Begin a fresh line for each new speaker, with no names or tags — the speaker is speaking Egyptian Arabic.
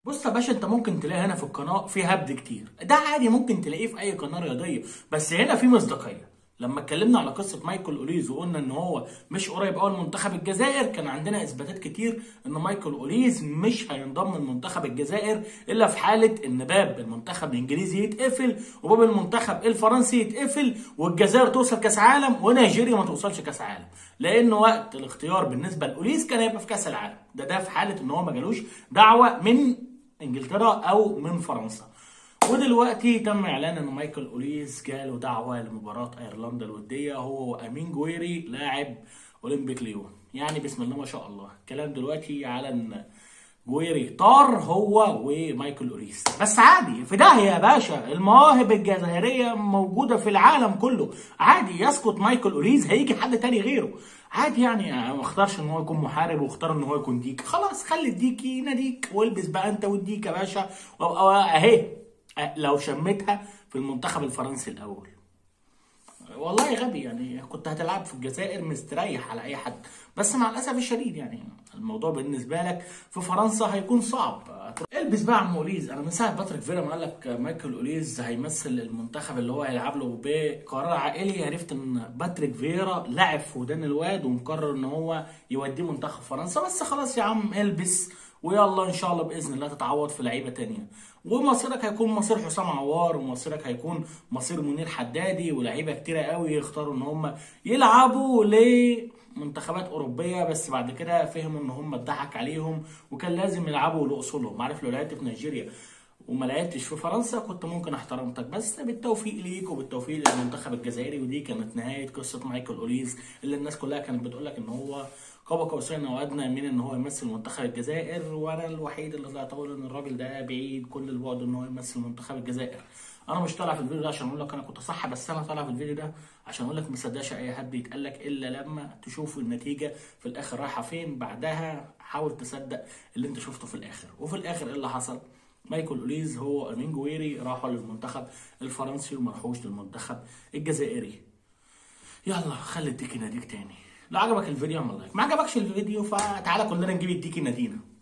بص يا باشا انت ممكن تلاقي هنا في القناه في هبد كتير ده عادي ممكن تلاقيه في اي قناه رياضيه بس هنا في مصداقيه لما اتكلمنا على قصه مايكل اوليز وقلنا ان هو مش قريب قوي لمنتخب الجزائر كان عندنا اثباتات كتير ان مايكل اوليز مش هينضم لمنتخب الجزائر الا في حاله ان باب المنتخب الانجليزي يتقفل وباب المنتخب الفرنسي يتقفل والجزائر توصل كاس عالم ونيجيريا ما توصلش كاس عالم لان وقت الاختيار بالنسبه لاوليز كان هيبقى في كاس العالم ده ده في حاله ان هو ما جالوش دعوه من انجلترا او من فرنسا ودلوقتي تم اعلان ان مايكل اوليز جاله دعوه لمباراه ايرلندا الوديه هو وامين جويري لاعب اولمبيك ليون يعني بسم الله ما شاء الله الكلام دلوقتي على ان جويري طار هو ومايكل اوليز بس عادي في داهيه يا باشا المواهب الجزائريه موجوده في العالم كله عادي يسقط مايكل اوليز هيجي حد تاني غيره عادي يعني ما اختارش ان هو يكون محارب واختار ان هو يكون ديك خلاص خلي الديك يناديك والبس بقى انت والديك يا باشا اهي لو شمتها في المنتخب الفرنسي الاول والله غبي يعني كنت هتلعب في الجزائر مستريح على اي حد بس مع الاسف الشديد يعني الموضوع بالنسبه لك في فرنسا هيكون صعب البس بقى عم اوليز انا من ساعه باتريك فيرا ما قال لك مايكل اوليز هيمثل المنتخب اللي هو هيلعب له بقرار عائلي عرفت ان باتريك فيرا لعب في ودان الواد ومقرر ان هو يوديه منتخب فرنسا بس خلاص يا عم البس ويلا ان شاء الله باذن الله تتعوض في لعيبه تانية ومصيرك هيكون مصير حسام عوار ومصيرك هيكون مصير منير حدادي ولاعيبه كتيره قوي يختاروا ان هم يلعبوا لمنتخبات اوروبيه بس بعد كده فهموا ان هم اتضحك عليهم وكان لازم يلعبوا لاصولهم عارف لو لعبت في نيجيريا وما لعبتش في فرنسا كنت ممكن احترمتك بس بالتوفيق ليك وبالتوفيق للمنتخب الجزائري ودي كانت نهايه قصه مايكل اوليز اللي الناس كلها كانت بتقول لك ان هو قاب قوسين او ادنى من ان هو يمثل منتخب الجزائر وانا الوحيد اللي طلعت اقول ان الراجل ده بعيد كل البعد ان هو يمثل منتخب الجزائر انا مش طالع في الفيديو ده عشان اقول لك انا كنت صح بس انا طالع في الفيديو ده عشان اقول لك ما تصدقش اي حد يتقال لك الا لما تشوف النتيجه في الاخر رايحه فين بعدها حاول تصدق اللي انت شفته في الاخر وفي الاخر ايه اللي حصل مايكل اوليز هو امين جويري راحوا للمنتخب الفرنسي وما راحوش للمنتخب الجزائري يلا خلي الديك يناديك تاني لو عجبك الفيديو اعمل لايك ما عجبكش الفيديو فتعالى كلنا نجيب الديك ينادينا